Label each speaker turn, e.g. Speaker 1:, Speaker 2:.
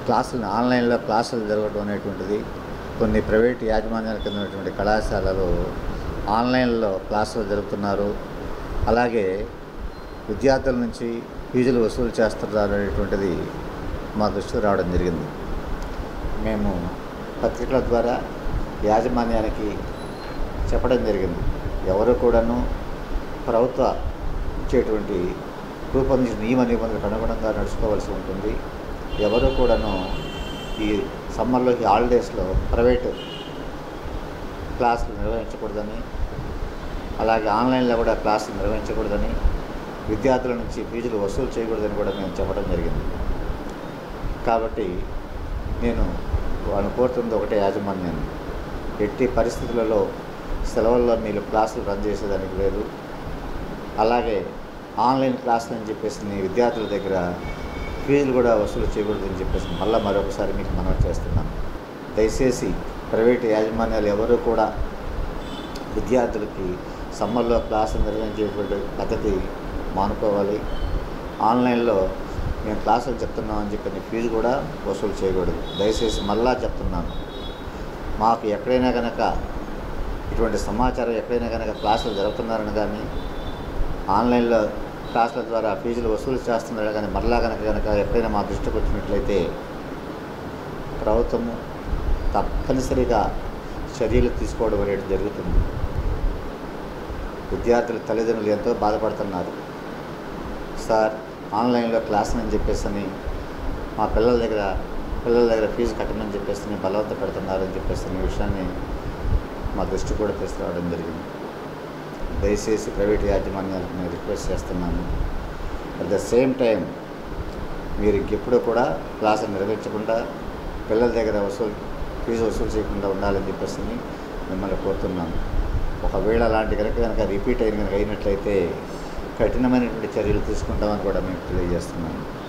Speaker 1: క్లాసులు ఆన్లైన్లో క్లాసులు జరగడం అనేటువంటిది కొన్ని ప్రైవేట్ యాజమాన్యాల కింద ఉన్నటువంటి కళాశాలలు ఆన్లైన్లో క్లాసులు జరుపుతున్నారు అలాగే విద్యార్థుల నుంచి ఫీజులు వసూలు చేస్తున్నారు అనేటువంటిది మా దృష్టికి రావడం జరిగింది మేము పత్రికల ద్వారా యాజమాన్యానికి చెప్పడం జరిగింది ఎవరు కూడాను ప్రభుత్వ ఇచ్చేటువంటి రూపొందించిన నియమ నిబంధనలకు అనుగుణంగా నడుచుకోవాల్సి ఉంటుంది ఎవరు కూడాను ఈ సమ్మర్లో ఈ హాలిడేస్లో ప్రైవేటు క్లాసులు నిర్వహించకూడదని అలాగే ఆన్లైన్లో కూడా క్లాసులు నిర్వహించకూడదని విద్యార్థుల నుంచి ఫీజులు వసూలు చేయకూడదని కూడా మేము చెప్పడం జరిగింది కాబట్టి నేను వాళ్ళని కోరుతుంది ఒకటే యాజమాన్యాన్ని ఎట్టి పరిస్థితులలో సెలవుల్లో మీరు క్లాసులు రన్ చేసేదానికి లేదు అలాగే ఆన్లైన్ క్లాసులు అని చెప్పేసి నీ విద్యార్థుల దగ్గర ఫీజులు కూడా వసూలు చేయకూడదని చెప్పేసి మళ్ళీ మరొకసారి మీకు మనవి చేస్తున్నాను దయచేసి ప్రైవేటు యాజమాన్యాలు ఎవరు కూడా విద్యార్థులకి సమ్మర్లో క్లాసులు నిర్వహించేటువంటి పద్ధతి మానుకోవాలి ఆన్లైన్లో మేము క్లాసులు చెప్తున్నామని చెప్పిన ఫీజు కూడా వసూలు చేయకూడదు దయచేసి మళ్ళా చెప్తున్నాను మాకు ఎక్కడైనా కనుక ఇటువంటి సమాచారం ఎక్కడైనా కనుక క్లాసులు జరుగుతున్నారని కానీ ఆన్లైన్లో క్లాసుల ద్వారా ఫీజులు వసూలు చేస్తున్నారు కానీ మరలా కనుక కనుక ఎప్పుడైనా మా దృష్టికి వచ్చినట్లయితే ప్రభుత్వము తప్పనిసరిగా చర్యలు తీసుకోవడం అనేది జరుగుతుంది విద్యార్థుల తల్లిదండ్రులు ఎంతో బాధపడుతున్నారు సార్ ఆన్లైన్లో క్లాస్ అని చెప్పేసి అని మా పిల్లల దగ్గర పిల్లల దగ్గర ఫీజు కట్టమని చెప్పేసి బలవంత పెడుతున్నారు అని చెప్పేసి ఈ విషయాన్ని మా దృష్టి కూడా తీసుకురావడం జరిగింది దయచేసి ప్రైవేట్ యాజమాన్యాలకు నేను రిక్వెస్ట్ చేస్తున్నాను అట్ ద సేమ్ టైం మీరు ఇంకెప్పుడు కూడా క్లాసులు నిర్వహించకుండా పిల్లల దగ్గర వసూలు ఫీజు వసూలు చేయకుండా ఉండాలని చెప్పేసి మిమ్మల్ని కోరుతున్నాను ఒకవేళ అలాంటి కనుక కనుక రిపీట్ అయిన కనుక అయినట్లయితే కఠినమైనటువంటి చర్యలు తీసుకుంటామని కూడా మేము తెలియజేస్తున్నాను